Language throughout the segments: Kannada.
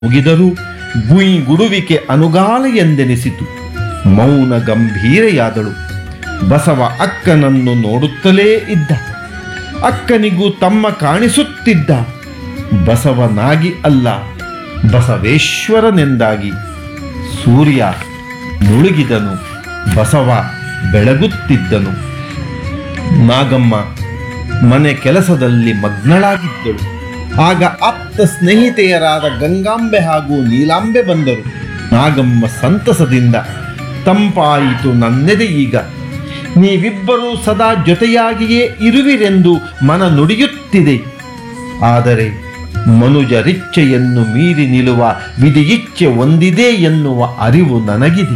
ಮುಗಿದರೂ ಗುಯಿ ಗುಡುವಿಕೆ ಅನುಗಾಲ ಎಂದೆನಿಸಿತು ಮೌನ ಗಂಭೀರೆಯಾದಳು ಬಸವ ಅಕ್ಕನನ್ನು ನೋಡುತ್ತಲೇ ಇದ್ದ ಅಕ್ಕನಿಗೂ ತಮ್ಮ ಕಾಣಿಸುತ್ತಿದ್ದ ಬಸವನಾಗಿ ಅಲ್ಲ ಬಸವೇಶ್ವರನೆಂದಾಗಿ ಸೂರ್ಯ ಮುಳುಗಿದನು ಬಸವ ಬೆಳಗುತ್ತಿದ್ದನು ನಾಗಮ್ಮ ಮನೆ ಕೆಲಸದಲ್ಲಿ ಮಗ್ನಳಾಗಿದ್ದಳು ಆಗ ಆಪ್ತ ಸ್ನೇಹಿತೆಯರಾದ ಗಂಗಾಂಬೆ ಹಾಗೂ ನೀಲಾಂಬೆ ಬಂದರು ನಾಗಮ್ಮ ಸಂತಸದಿಂದ ತಂಪಾಯಿತು ನನ್ನೆದೆ ಈಗ ನೀವಿಬ್ಬರೂ ಸದಾ ಜೊತೆಯಾಗಿಯೇ ಇರುವಿರೆಂದು ಮನ ನುಡಿಯುತ್ತಿದೆ ಆದರೆ ಮನುಜರಿಚ್ಛೆಯನ್ನು ಮೀರಿ ನಿಲ್ಲುವ ವಿಧಿಯಿಚ್ಛೆ ಒಂದಿದೆ ಎನ್ನುವ ಅರಿವು ನನಗಿದೆ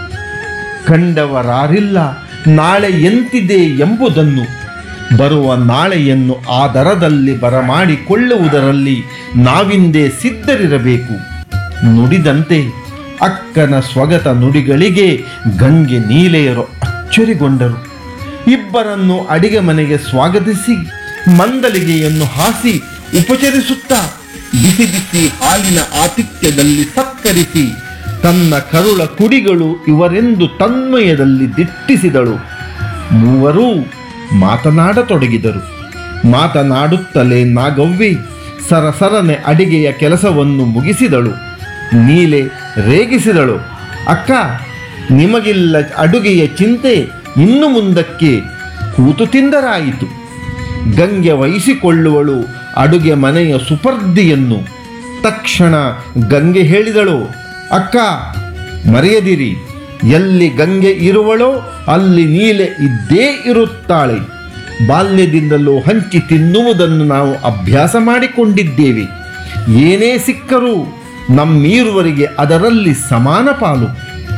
ಕಂಡವರಾರಿಲ್ಲ ನಾಳೆ ಎಂತಿದೆ ಎಂಬುದನ್ನು ಬರುವ ನಾಳೆಯನ್ನು ಆ ದರದಲ್ಲಿ ಬರಮಾಡಿಕೊಳ್ಳುವುದರಲ್ಲಿ ನಾವಿಂದೇ ಸಿದ್ಧರಿರಬೇಕು ನುಡಿದಂತೆ ಅಕ್ಕನ ಸ್ವಗತ ನುಡಿಗಳಿಗೆ ಗಂಗೆ ನೀಲೆಯರು ಅಚ್ಚರಿಗೊಂಡರು ಇಬ್ಬರನ್ನು ಅಡಿಗೆ ಮನೆಗೆ ಸ್ವಾಗತಿಸಿ ಮಂದಲಿಗೆಯನ್ನು ಹಾಸಿ ಉಪಚರಿಸುತ್ತಾ ಬಿಸಿ ಬಿಸಿ ಹಾಲಿನ ಆತಿಥ್ಯದಲ್ಲಿ ಸತ್ಕರಿಸಿ ತನ್ನ ಕರುಳ ಕುಡಿಗಳು ಇವರೆಂದು ತನ್ಮಯದಲ್ಲಿ ದಿಟ್ಟಿಸಿದಳು ಮೂವರೂ ಮಾತನಾಡತೊಡಗಿದರು ಮಾತನಾಡುತ್ತಲೇ ನಾಗವ್ವಿ ಸರಸರನೆ ಅಡಿಗೆಯ ಕೆಲಸವನ್ನು ಮುಗಿಸಿದಳು ನೀಲೆ ರೇಗಿಸಿದಳು ಅಕ್ಕ ನಿಮಗಿಲ್ಲ ಅಡುಗೆಯ ಚಿಂತೆ ಇನ್ನು ಮುಂದಕ್ಕೆ ಕೂತು ತಿಂದರಾಯಿತು ಗಂಗೆ ವಹಿಸಿಕೊಳ್ಳುವಳು ಅಡುಗೆ ಮನೆಯ ಸುಪರ್ದಿಯನ್ನು ತಕ್ಷಣ ಗಂಗೆ ಹೇಳಿದಳು ಅಕ್ಕ ಮರೆಯದಿರಿ ಎಲ್ಲಿ ಗಂಗೆ ಇರುವಳೋ ಅಲ್ಲಿ ನೀಲೆ ಇದ್ದೇ ಇರುತ್ತಾಳೆ ಬಾಲ್ಯದಿಂದಲೂ ಹಂಚಿ ತಿನ್ನುವುದನ್ನು ನಾವು ಅಭ್ಯಾಸ ಮಾಡಿಕೊಂಡಿದ್ದೇವೆ ಏನೇ ಸಿಕ್ಕರೂ ನಮ್ಮೀರುವರಿಗೆ ಅದರಲ್ಲಿ ಸಮಾನ ಪಾಲು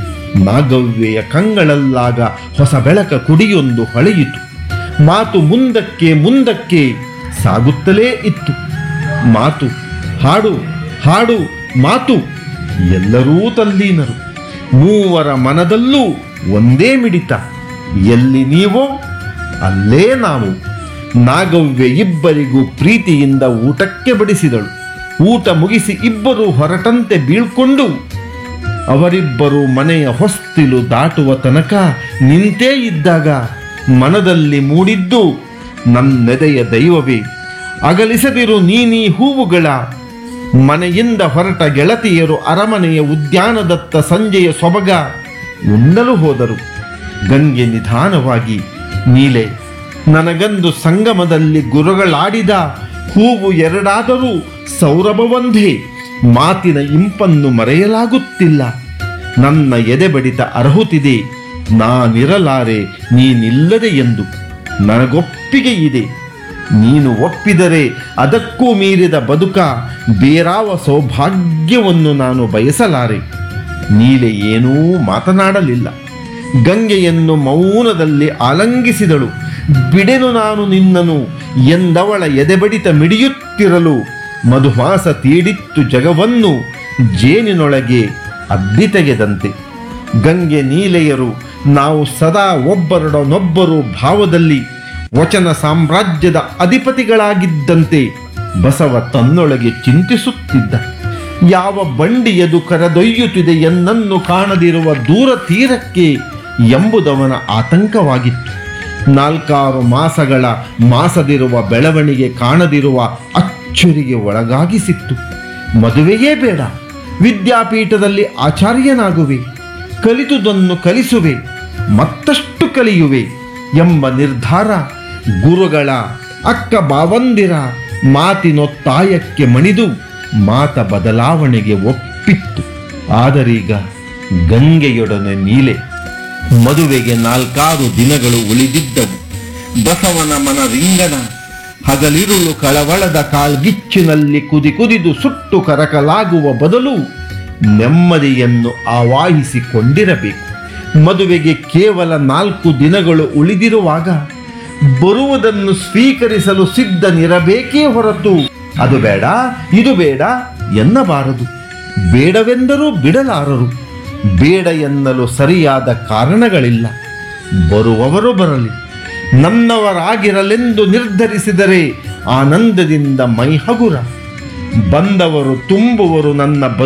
ನಾಗವ್ಯೆಯ ಕಂಗಳಲ್ಲಾಗ ಹೊಸ ಬೆಳಕ ಕುಡಿಯೊಂದು ಹೊಳೆಯಿತು ಮಾತು ಮುಂದಕ್ಕೆ ಮುಂದಕ್ಕೆ ಸಾಗುತ್ತಲೇ ಇತ್ತು ಮಾತು ಹಾಡು ಹಾಡು ಮಾತು ಎಲ್ಲರೂ ತಲ್ಲೀನರು ಮೂವರ ಮನದಲ್ಲೂ ಒಂದೇ ಮಿಡಿತ ಎಲ್ಲಿ ನೀವೋ ಅಲ್ಲೇ ನಾವು ನಾಗವ್ಯ ಇಬ್ಬರಿಗೂ ಪ್ರೀತಿಯಿಂದ ಊಟಕ್ಕೆ ಬಡಿಸಿದಳು ಊಟ ಮುಗಿಸಿ ಇಬ್ಬರು ಹೊರಟಂತೆ ಬೀಳ್ಕೊಂಡು ಅವರಿಬ್ಬರು ಮನೆಯ ಹೊಸ್ತಿಲು ದಾಟುವ ತನಕ ನಿಂತೇ ಇದ್ದಾಗ ಮನದಲ್ಲಿ ಮೂಡಿದ್ದು ನನ್ನೆದೆಯ ದೈವವೇ ಅಗಲಿಸದಿರು ನೀನೀ ಹೂವುಗಳ ಮನೆಯಿಂದ ಹೊರಟ ಗೆಳತಿಯರು ಅರಮನೆಯ ಉದ್ಯಾನದತ್ತ ಸಂಜೆಯ ಸೊಬಗ ಉಣ್ಣಲು ಹೋದರು ಗಂಗೆ ನಿಧಾನವಾಗಿ ನೀಲೆ ನನಗಂದು ಸಂಗಮದಲ್ಲಿ ಗುರುಗಳಾಡಿದ ಹೂವು ಎರಡಾದರೂ ಸೌರಭವೊಂದೇ ಮಾತಿನ ಇಂಪನ್ನು ಮರೆಯಲಾಗುತ್ತಿಲ್ಲ ನನ್ನ ಎದೆ ಬಡಿತ ಅರ್ಹುತ್ತಿದೆ ನಾನಿರಲಾರೆ ನೀನಿಲ್ಲದೆ ಎಂದು ನನಗೊಪ್ಪಿಗೆ ಇದೆ ನೀನು ಒಪ್ಪಿದರೆ ಅದಕ್ಕೂ ಮೀರಿದ ಬದುಕ ಬೇರಾವ ಸೌಭಾಗ್ಯವನ್ನು ನಾನು ಬಯಸಲಾರೆ ನೀಲೆ ಏನೂ ಮಾತನಾಡಲಿಲ್ಲ ಗಂಗೆಯನ್ನು ಮೌನದಲ್ಲಿ ಆಲಂಗಿಸಿದಳು ಬಿಡೆನು ನಾನು ನಿನ್ನನು ಎಂದವಳ ಎದೆಬಡಿತ ಮಿಡಿಯುತ್ತಿರಲು ಮಧುಮಾಸ ತೀಡಿತ್ತು ಜಗವನ್ನು ಜೇನಿನೊಳಗೆ ಅದ್ದಿ ತೆಗೆದಂತೆ ಗಂಗೆ ನೀಲೆಯರು ನಾವು ಸದಾ ಒಬ್ಬರೊಡನೊಬ್ಬರು ಭಾವದಲ್ಲಿ ವಚನ ಸಾಮ್ರಾಜ್ಯದ ಅಧಿಪತಿಗಳಾಗಿದ್ದಂತೆ ಬಸವ ತನ್ನೊಳಗೆ ಚಿಂತಿಸುತ್ತಿದ್ದ ಯಾವ ಬಂಡಿಯದು ಕರೆದೊಯ್ಯುತ್ತಿದೆ ಎನ್ನನ್ನು ಕಾಣದಿರುವ ದೂರ ತೀರಕ್ಕೆ ಎಂಬುದವನ ಆತಂಕವಾಗಿತ್ತು ನಾಲ್ಕಾರು ಮಾಸಗಳ ಮಾಸದಿರುವ ಬೆಳವಣಿಗೆ ಕಾಣದಿರುವ ಅಚ್ಚರಿಗೆ ಒಳಗಾಗಿಸಿತ್ತು ಮದುವೆಯೇ ಬೇಡ ವಿದ್ಯಾಪೀಠದಲ್ಲಿ ಆಚಾರ್ಯನಾಗುವೆ ಕಲಿತುದನ್ನು ಕಲಿಸುವೆ ಮತ್ತಷ್ಟು ಕಲಿಯುವೆ ಎಂಬ ನಿರ್ಧಾರ ಗುರುಗಳ ಅಕ್ಕ ಬಾವಂದಿರ ಮಾತಿನೊತ್ತಾಯಕ್ಕೆ ಮಣಿದು ಮಾತ ಬದಲಾವಣೆಗೆ ಒಪ್ಪಿತ್ತು ಆದರೀಗ ಗಂಗೆಯೊಡನೆ ನೀಲೆ ಮದುವೆಗೆ ನಾಲ್ಕಾರು ದಿನಗಳು ಉಳಿದಿದ್ದವು ಬಸವನ ಮನ ರಿಂಗಣ ಹಗಲಿರುಳು ಕಳವಳದ ಕಾಳ್ಗಿಚ್ಚಿನಲ್ಲಿ ಕುದಿ ಕುದಿದು ಸುಟ್ಟು ಕರಕಲಾಗುವ ಬದಲು ನೆಮ್ಮದಿಯನ್ನು ಆವಾಹಿಸಿಕೊಂಡಿರಬೇಕು ಮದುವೆಗೆ ಕೇವಲ ನಾಲ್ಕು ದಿನಗಳು ಉಳಿದಿರುವಾಗ ಬರುವುದನ್ನು ಸ್ವೀಕರಿಸಲು ಸಿದ್ಧನಿರಬೇಕೇ ಹೊರತು ಅದು ಬೇಡ ಇದು ಬೇಡ ಎನ್ನಬಾರದು ಬೇಡವೆಂದರೂ ಬಿಡಲಾರರು ಬೇಡ ಎನ್ನಲು ಸರಿಯಾದ ಕಾರಣಗಳಿಲ್ಲ ಬರುವವರು ಬರಲಿ ನನ್ನವರಾಗಿರಲೆಂದು ನಿರ್ಧರಿಸಿದರೆ ಆನಂದದಿಂದ ಮೈ ಹಗುರ ಬಂದವರು ತುಂಬುವರು ನನ್ನ